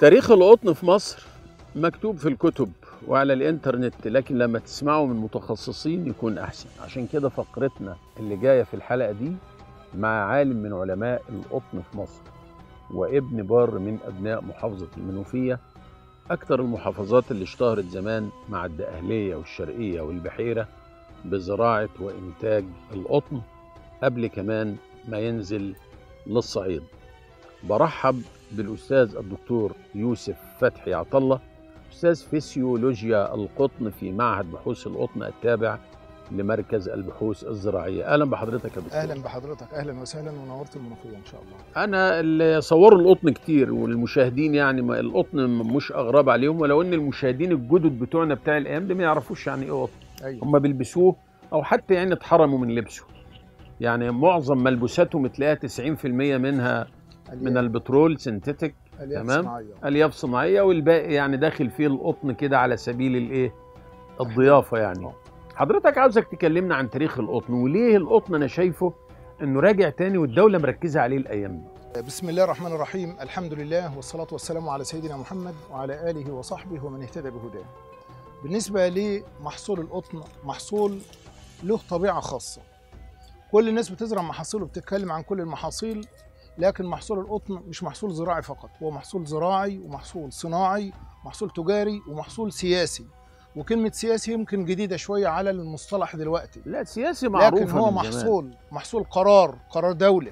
تاريخ القطن في مصر مكتوب في الكتب وعلى الانترنت لكن لما تسمعه من متخصصين يكون احسن عشان كده فقرتنا اللي جايه في الحلقه دي مع عالم من علماء القطن في مصر وابن بار من ابناء محافظه المنوفيه اكثر المحافظات اللي اشتهرت زمان مع الدقهليه والشرقيه والبحيره بزراعه وانتاج القطن قبل كمان ما ينزل للصعيد برحب بالاستاذ الدكتور يوسف فتحي عطله استاذ فيسيولوجيا القطن في معهد بحوث القطن التابع لمركز البحوث الزراعيه اهلا بحضرتك يا دكتور اهلا بحضرتك اهلا وسهلا ونورت المنوفيه ان شاء الله انا اللي صوروا القطن كتير والمشاهدين يعني ما القطن مش اغراب عليهم ولو ان المشاهدين الجدد بتوعنا بتاع الايام دي ما يعرفوش يعني ايه قطن ايوه هم بيلبسوه او حتى يعني اتحرموا من لبسه يعني معظم ملبوساتهم تلاقيها 90% منها من البترول سنتيتك الياف تمام. صناعيه الياف صناعيه والباقي يعني داخل فيه القطن كده على سبيل الايه الضيافه يعني آه. حضرتك عاوزك تكلمنا عن تاريخ القطن وليه القطن انا شايفه انه راجع تاني والدوله مركزه عليه الايام دي بسم الله الرحمن الرحيم الحمد لله والصلاه والسلام على سيدنا محمد وعلى اله وصحبه ومن اهتدى بهداه بالنسبه لمحصول القطن محصول له طبيعه خاصه كل الناس بتزرع محاصيل وبتتكلم عن كل المحاصيل لكن محصول القطن مش محصول زراعي فقط هو محصول زراعي ومحصول صناعي محصول تجاري ومحصول سياسي وكلمة سياسي يمكن جديدة شوية على المصطلح دلوقتي لا سياسي معروفه لكن هو من زمان. محصول محصول قرار قرار دولة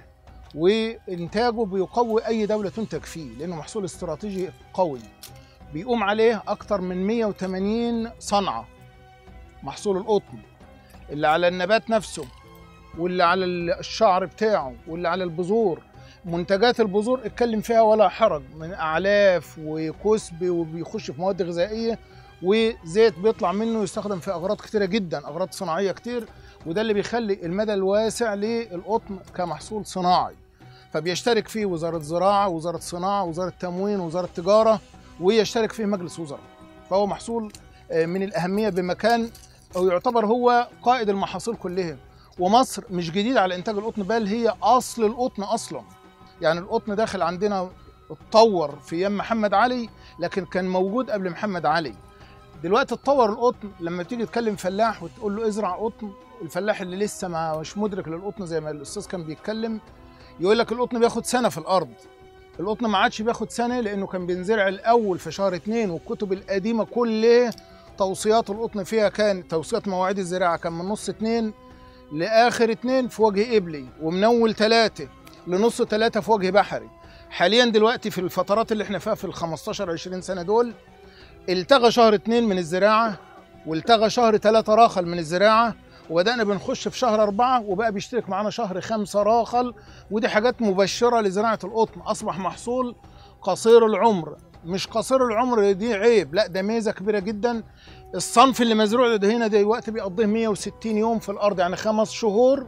وإنتاجه بيقوي أي دولة تنتج فيه لأنه محصول استراتيجي قوي بيقوم عليه أكتر من 180 صنعة محصول القطن اللي على النبات نفسه واللي على الشعر بتاعه واللي على البذور منتجات البذور اتكلم فيها ولا حرج من أعلاف وكسب وبيخش في مواد غذائية وزيت بيطلع منه يستخدم في أغراض كتيرة جدا أغراض صناعية كتير وده اللي بيخلي المدى الواسع للقطن كمحصول صناعي فبيشترك فيه وزارة زراعة وزارة صناعة وزارة تموين وزارة تجارة ويشترك فيه مجلس وزراء فهو محصول آه، من الأهمية بمكان أو يعتبر هو قائد المحاصيل كلها ومصر مش جديدة على إنتاج القطن بل هي أصل القطن أصلا يعني القطن داخل عندنا اتطور في أيام محمد علي لكن كان موجود قبل محمد علي دلوقتي اتطور القطن لما تيجي تكلم فلاح وتقول له ازرع قطن الفلاح اللي لسه ما مش مدرك للقطن زي ما الاستاذ كان بيتكلم يقول لك القطن بياخد سنه في الارض القطن ما عادش بياخد سنه لانه كان بينزرع الاول في شهر اتنين والكتب القديمه كلها توصيات القطن فيها كان توصيات مواعيد الزراعه كان من نص اتنين لاخر اتنين في وجه قبلي ومن اول ثلاثه لنص ثلاثه في وجه بحري حاليا دلوقتي في الفترات اللي احنا فيها في ال 15 20 سنه دول التغى شهر اتنين من الزراعة والتغى شهر تلاتة راخل من الزراعة وبدأنا بنخش في شهر أربعة وبقى بيشترك معانا شهر خمسة راخل ودي حاجات مبشرة لزراعة القطن أصبح محصول قصير العمر مش قصير العمر دي عيب لا ده ميزة كبيرة جدا الصنف اللي مزروع ده هنا دلوقتي بيقضيه 160 يوم في الأرض يعني خمس شهور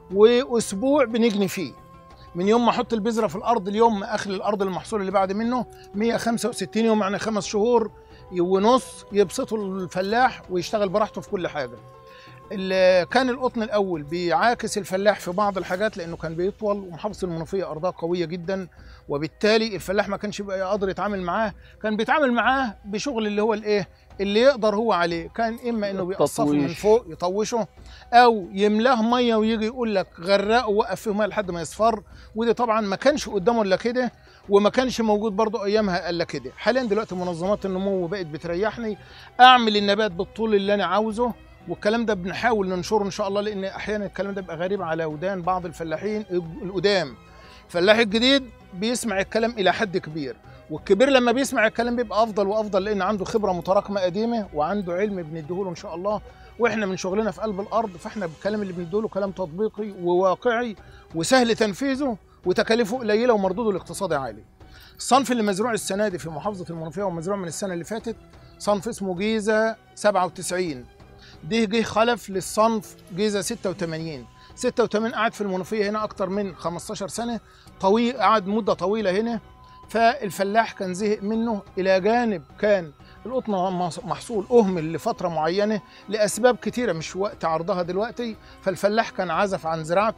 وأسبوع بنجني فيه من يوم ما احط البذره في الارض اليوم ما اخلي الارض المحصول اللي بعد منه 165 يوم يعني خمس شهور ونص يبسطوا الفلاح ويشتغل براحته في كل حاجه اللي كان القطن الاول بيعاكس الفلاح في بعض الحاجات لانه كان بيطول ومحافظه المنوفيه ارضها قويه جدا وبالتالي الفلاح ما كانش بقى يقدر يتعامل معاه كان بيتعامل معاه بشغل اللي هو الايه اللي يقدر هو عليه كان اما انه بيقصفه من التطويش. فوق يطوشه او يملاه ميه ويجي يقول لك غرقه ووقف فيه ميه لحد ما يصفر ودي طبعا ما كانش قدامه الا كده وما كانش موجود برضه ايامها الا كده حاليا دلوقتي منظمات النمو بقت بتريحني اعمل النبات بالطول اللي انا عاوزه والكلام ده بنحاول ننشره ان شاء الله لان احيانا الكلام ده بيبقى غريب على ودان بعض الفلاحين القدام الفلاح الجديد بيسمع الكلام الى حد كبير والكبير لما بيسمع الكلام بيبقى افضل وافضل لان عنده خبره متراكمه قديمه وعنده علم بنديهوله ان شاء الله واحنا من شغلنا في قلب الارض فاحنا الكلام اللي بنديهوله كلام تطبيقي وواقعي وسهل تنفيذه وتكاليفه قليله ومردوده الاقتصادي عالي. الصنف اللي مزروع السنه دي في محافظه المنوفيه ومزروع من السنه اللي فاتت صنف اسمه جيزه 97 ده جه خلف للصنف جيزه 86 86 قعد في المنوفيه هنا اكتر من 15 سنه طويل قعد مده طويله هنا فالفلاح كان زهق منه الى جانب كان القطن محصول اهمل لفتره معينه لاسباب كتيره مش وقت عرضها دلوقتي فالفلاح كان عزف عن زراعته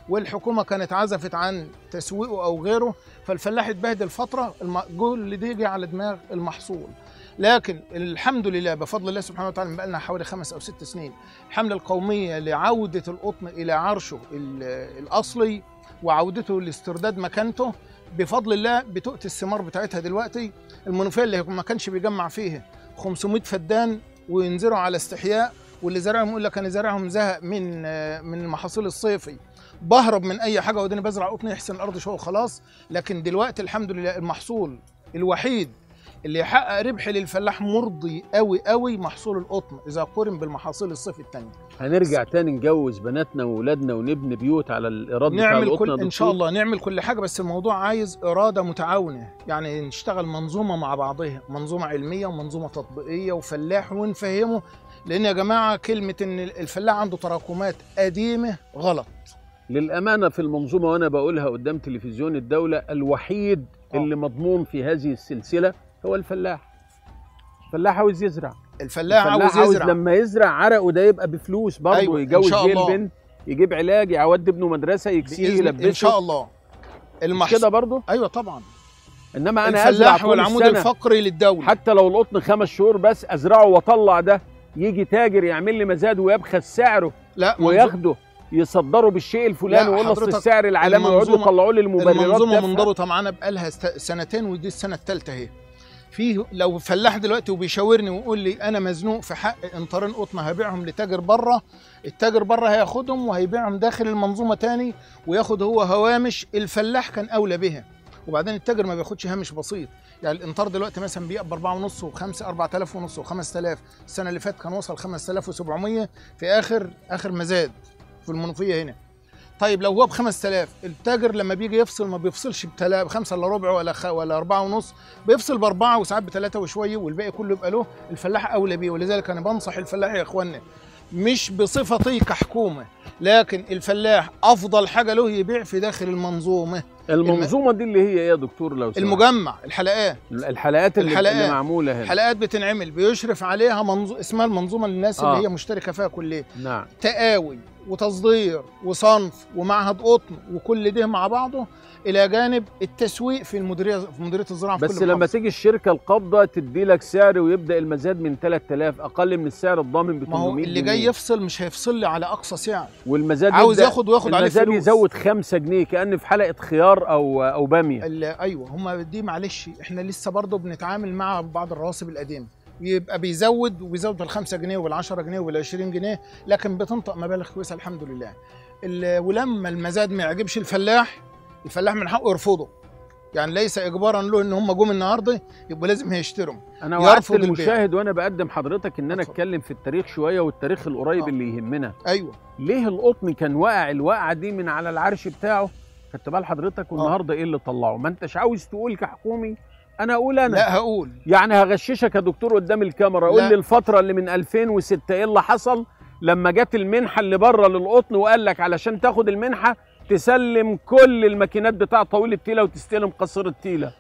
والحكومه كانت عزفت عن تسويقه او غيره فالفلاح اتبهدل فتره الجول دي جه على دماغ المحصول لكن الحمد لله بفضل الله سبحانه وتعالى بقى لنا حوالي خمس او ست سنين الحمله القوميه لعوده القطن الى عرشه ال- الاصلي وعودته لاسترداد مكانته بفضل الله بتؤتي الثمار بتاعتها دلوقتي المنوفيه اللي ما كانش بيجمع فيه 500 فدان وينزرعوا على استحياء واللي زرعهم يقول لك انا زارعهم زهق من من المحاصيل الصيفي بهرب من اي حاجه وداني بزرع قطن يحسن الارض شويه وخلاص لكن دلوقتي الحمد لله المحصول الوحيد اللي يحقق ربح للفلاح مرضي قوي قوي محصول القطن اذا قارن بالمحاصيل الصيف الثانيه هنرجع تاني نجوز بناتنا واولادنا ونبني بيوت على الايراد بتاع نعمل القطن كل يا ان شاء دكتور؟ الله نعمل كل حاجه بس الموضوع عايز اراده متعاونه يعني نشتغل منظومه مع بعضها منظومه علميه ومنظومه تطبيقيه وفلاح ونفهمه لان يا جماعه كلمه ان الفلاح عنده تراكمات قديمه غلط للامانه في المنظومه وانا بقولها قدام تلفزيون الدوله الوحيد آه. اللي مضمون في هذه السلسله هو الفلاح الفلاح عاوز يزرع الفلاح الفلاح عاوز يزرع لما يزرع عرقه ده يبقى بفلوس برضه أيوة، إن يجوز شاء بيه الله. البنت يجيب علاج يعود ابنه مدرسه يكسيه بإذن يلبسه ان شاء الله مش المحصول كده برضه ايوه طبعا انما انا ازرع الفلاح طول والعمود السنه الفقري للدوله حتى لو القطن خمس شهور بس ازرعه واطلع ده يجي تاجر يعمل لي مزاد ويبخس سعره لا منظو- وياخده يصدره بالشيء الفلاني لا، ويقول حضرتك السعر العالمي ويقعدوا المنظومة- يطلعوا لي المبررات المنظومه تافهة. منضبطه معانا بقالها است- سنتين ودي السنه الثالثه اهي في لو فلاح دلوقتي وبيشاورني ويقول لي انا مزنوق في حق انطارين قطن هبيعهم لتاجر بره التاجر بره هياخدهم وهيبيعهم داخل المنظومه تاني وياخد هو هوامش الفلاح كان اولى بها وبعدين التاجر ما بياخدش هامش بسيط يعني الانطار دلوقتي مثلا بيقبل 4 ونص و5 4000 ونص و5000 السنه اللي فاتت كان وصل 5700 في اخر اخر مزاد في المنوفيه هنا طيب لو هو ب 5000 التاجر لما بيجي يفصل ما بيفصلش بتلا- بخمسه الا ربع ولا خ... ولا اربعه ونص بيفصل باربعه وساعات بثلاثه وشويه والباقي كله يبقى له الفلاح اولى بيه ولذلك انا بنصح الفلاح يا اخوانا مش بصفتي كحكومه لكن الفلاح افضل حاجه له يبيع في داخل المنظومه المنظومه دي اللي هي ايه يا دكتور لو سمحت؟ المجمع الحلقات الحلقات اللي, الحلقات. اللي معموله هنا حلقات بتنعمل بيشرف عليها منظو... اسمها المنظومه للناس آه. اللي هي مشتركه فيها كليه نعم تقاوي وتصدير وصنف ومعهد قطن وكل ده مع بعضه الى جانب التسويق في المديريه في مديريه الزراعه في بس كل لما محافظة. تيجي الشركه القابضه تدي لك سعر ويبدا المزاد من 3000 اقل من السعر الضامن ب ما هو 800 اللي جنيه. جاي يفصل مش هيفصل لي على اقصى سعر والمزاد عاوز يبدأ- ياخد وياخد عليه المزاد فلوس يزود 5 جنيه كان في حلقه خيار او او باميه ال- ايوه هم دي معلش احنا لسه برضه بنتعامل مع بعض الرواسب القديمه يبقى بيزود وبيزود بال5 جنيه وبال10 جنيه وبال20 جنيه لكن بتنطق مبالغ كويسه الحمد لله ال- ولما المزاد ما يعجبش الفلاح الفلاح من حقه يرفضه يعني ليس اجبارا له ان هم جم النهارده يبقى لازم هيشتروا انا وعدت يرفض البيع. المشاهد وانا بقدم حضرتك ان انا اتفضل. اتكلم في التاريخ شويه والتاريخ القريب آه. اللي يهمنا ايوه ليه القطن كان واقع الوقعه دي من على العرش بتاعه خدت بال حضرتك والنهارده ايه اللي طلعه ما انتش عاوز تقول كحكومي انا اقول انا لا هقول يعني هغششك يا دكتور قدام الكاميرا قول لا. لي الفتره اللي من 2006 ايه اللي حصل لما جت المنحه اللي بره للقطن وقال لك علشان تاخد المنحه تسلم كل الماكينات بتاع طويل التيله وتستلم قصير التيله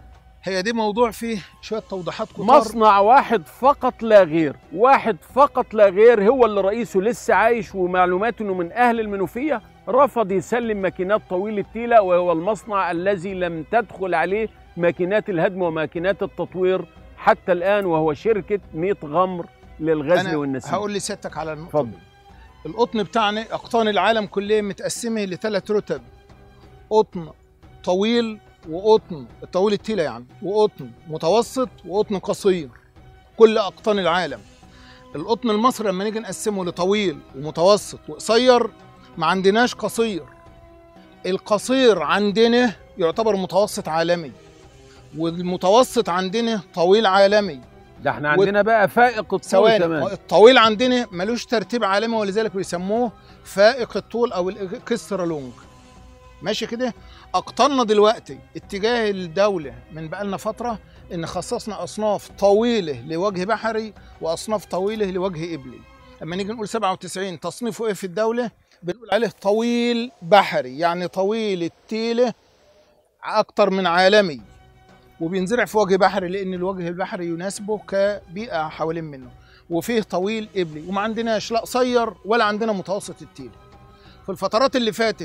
هي دي موضوع فيه شويه توضيحات كتار مصنع واحد فقط لا غير واحد فقط لا غير هو اللي رئيسه لسه عايش ومعلوماته انه من اهل المنوفيه رفض يسلم ماكينات طويل التيله وهو المصنع الذي لم تدخل عليه ماكينات الهدم وماكينات التطوير حتى الان وهو شركه ميت غمر للغزل انا والنسيج هقول لسيادتك على النقطه اتفضل. دي. القطن بتاعنا اقطان العالم كلها متقسمه لثلاث رتب قطن طويل وقطن الطويل التيله يعني وقطن متوسط وقطن قصير كل اقطان العالم القطن المصري لما نيجي نقسمه لطويل ومتوسط وقصير ما عندناش قصير القصير عندنا يعتبر متوسط عالمي والمتوسط عندنا طويل عالمي ده احنا و- عندنا بقى فائق الطول ثواني كمان الطويل عندنا ملوش ترتيب عالمي ولذلك بيسموه فائق الطول او الاكسترا لونج ماشي كده اقطرنا دلوقتي اتجاه الدوله من بقالنا فتره ان خصصنا اصناف طويله لوجه بحري واصناف طويله لوجه ابلي لما نيجي نقول 97 تصنيفه ايه في الدوله بنقول عليه طويل بحري يعني طويل التيله اكتر من عالمي وبينزرع في وجه بحري لان الوجه البحري يناسبه كبيئه حوالين منه وفيه طويل ابلي وما عندناش لا قصير ولا عندنا متوسط التيل في الفترات اللي فاتت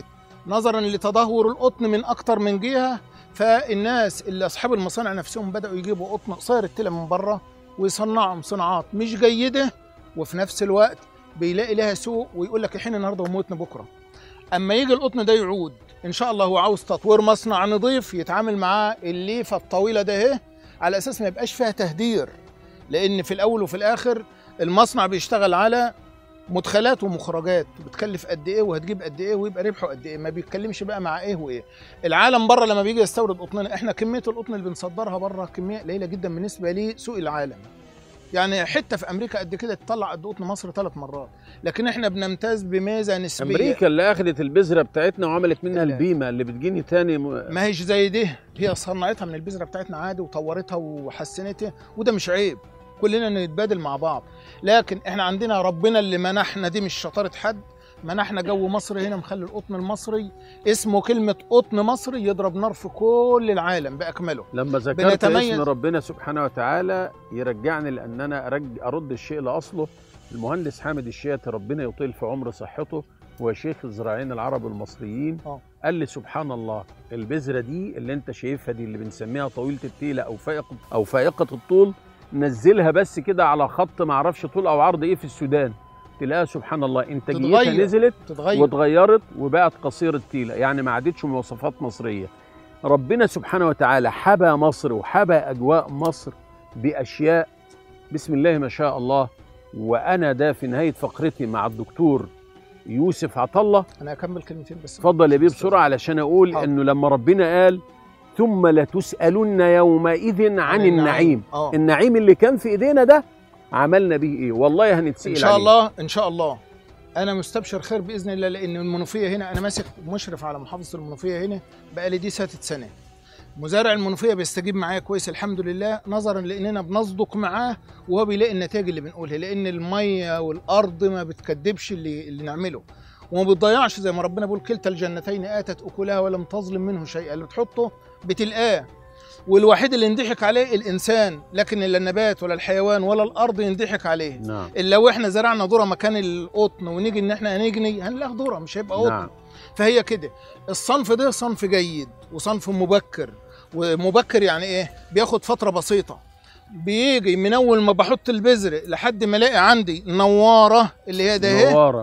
نظرا لتدهور القطن من اكتر من جهه فالناس اللي اصحاب المصانع نفسهم بداوا يجيبوا قطن قصير التله من بره ويصنعهم صناعات مش جيده وفي نفس الوقت بيلاقي لها سوق ويقول لك الحين النهارده وموتنا بكره اما يجي القطن ده يعود ان شاء الله هو عاوز تطوير مصنع نظيف يتعامل معاه الليفه الطويله ده اهي على اساس ما يبقاش فيها تهدير لان في الاول وفي الاخر المصنع بيشتغل على مدخلات ومخرجات بتكلف قد ايه وهتجيب قد ايه ويبقى ربحه قد ايه ما بيتكلمش بقى مع ايه وايه العالم بره لما بيجي يستورد قطننا احنا كميه القطن اللي بنصدرها بره كميه قليله جدا بالنسبه لسوق العالم يعني حته في امريكا قد كده تطلع قد قطن مصر ثلاث مرات لكن احنا بنمتاز بميزه نسبيه امريكا اللي اخذت البذره بتاعتنا وعملت منها لا. البيمه اللي بتجيني تاني م... ما هيش زي دي هي صنعتها من البذره بتاعتنا عادي وطورتها وحسنتها وده مش عيب كلنا نتبادل مع بعض لكن احنا عندنا ربنا اللي منحنا دي مش شطاره حد منحنا جو مصر هنا مخلي القطن المصري اسمه كلمه قطن مصري يضرب نار في كل العالم باكمله لما ذكرت بنتميز- اسم ربنا سبحانه وتعالى يرجعني لان انا أرج... ارد الشيء لاصله المهندس حامد الشياتي ربنا يطيل في عمر صحته هو شيخ الزراعيين العرب المصريين آه. قال لي سبحان الله البذره دي اللي انت شايفها دي اللي بنسميها طويله التيله او فائقه او فائقه الطول نزلها بس كده على خط ما اعرفش طول او عرض ايه في السودان تلاقيها سبحان الله انتاجيتها تتغير. نزلت تتغير واتغيرت وبقت قصيرة تيلة يعني ما عادتش مواصفات مصرية ربنا سبحانه وتعالى حبى مصر وحبى أجواء مصر بأشياء بسم الله ما شاء الله وأنا ده في نهاية فقرتي مع الدكتور يوسف عطلة انا اكمل كلمتين بس اتفضل يا بيه بسرعة علشان أقول حاضر. إنه لما ربنا قال ثم لتسألن يومئذ عن النعيم اه النعيم اللي كان في إيدينا ده عملنا بيه إيه والله هنتسأل ان شاء عليه. الله ان شاء الله انا مستبشر خير باذن الله لان المنوفيه هنا انا ماسك مشرف على محافظه المنوفيه هنا بقالي دي ساتت سنه مزارع المنوفيه بيستجيب معايا كويس الحمد لله نظرا لاننا بنصدق معاه وهو بيلاقي النتائج اللي بنقولها لان الميه والارض ما بتكدبش اللي اللي نعمله وما بتضيعش زي ما ربنا بيقول كلتا الجنتين اتت اكلها ولم تظلم منه شيئا اللي بتحطه بتلقاه والوحيد اللي ينضحك عليه الانسان لكن لا النبات ولا الحيوان ولا الارض ينضحك عليه نعم اللي لو احنا زرعنا ذره مكان القطن ونيجي ان احنا هنجني هنلاقي ذره مش هيبقى قطن نعم فهي كده الصنف ده صنف جيد وصنف مبكر ومبكر يعني ايه بياخد فتره بسيطه بيجي من اول ما بحط البذر لحد ما الاقي عندي نواره اللي هي ده اهي نوارة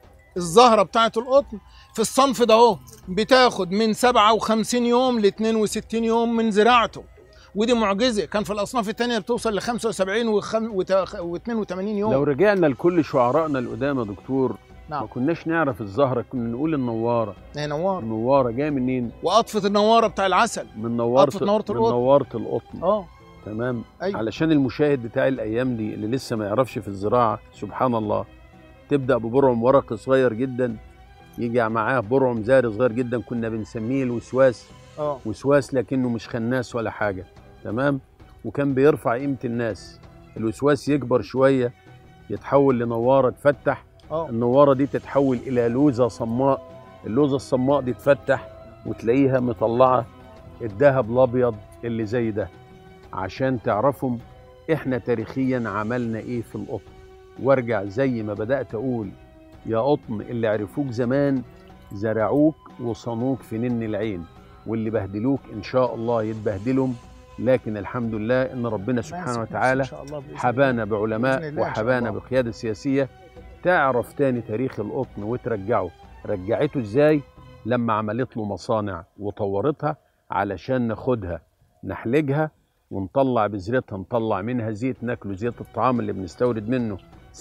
الزهره بتاعه القطن في الصنف ده اهو بتاخد من 57 يوم ل 62 يوم من زراعته ودي معجزه كان في الاصناف الثانيه بتوصل ل 75 و 82 يوم لو رجعنا لكل شعرائنا القدامى يا دكتور نعم. ما كناش نعرف الزهره كنا نقول النواره هي نوار النواره جايه منين وقطفه النواره بتاع العسل من نواره قطفة نوارة من القطن. نواره القطن اه تمام ايوه علشان المشاهد بتاع الايام دي اللي لسه ما يعرفش في الزراعه سبحان الله تبدا ببرعم ورقي صغير جدا يجي معاه برعم زاري صغير جدا كنا بنسميه الوسواس اه وسواس لكنه مش خناس ولا حاجه تمام وكان بيرفع قيمه الناس الوسواس يكبر شويه يتحول لنواره تفتح اه النواره دي تتحول الى لوزه صماء اللوزه الصماء دي تفتح وتلاقيها مطلعه الذهب الابيض اللي زي ده عشان تعرفوا احنا تاريخيا عملنا ايه في القطن وارجع زي ما بدات اقول يا قطن اللي عرفوك زمان زرعوك وصنوك في نن العين واللي بهدلوك ان شاء الله يتبهدلهم لكن الحمد لله ان ربنا سبحانه وتعالى ان شاء الله بإذن حبانا بإذن بعلماء الله إن شاء وحبانا الله. بقيادة سياسية تعرف تاني تاريخ القطن وترجعه رجعته ازاي لما عملت له مصانع وطورتها علشان ناخدها نحلجها ونطلع بذرتها نطلع منها زيت ناكله زيت الطعام اللي بنستورد منه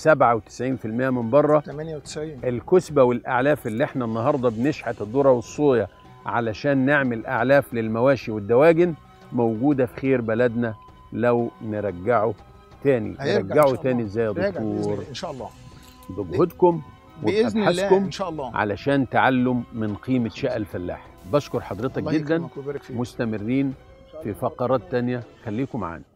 97% من بره 98 الكسبة والأعلاف اللي احنا النهاردة بنشحت الذرة والصويا علشان نعمل أعلاف للمواشي والدواجن موجودة في خير بلدنا لو نرجعه تاني هيرجع إن نرجعه شاء تاني الله. ازاي يا راجع بإذن دكتور الله ان شاء الله بجهودكم باذن الله وبأبحاثكم ان شاء الله علشان تعلم من قيمة شقى الفلاح بشكر حضرتك الله جدا يكرمك ويبارك فيك مستمرين في فقرات تانية خليكم معانا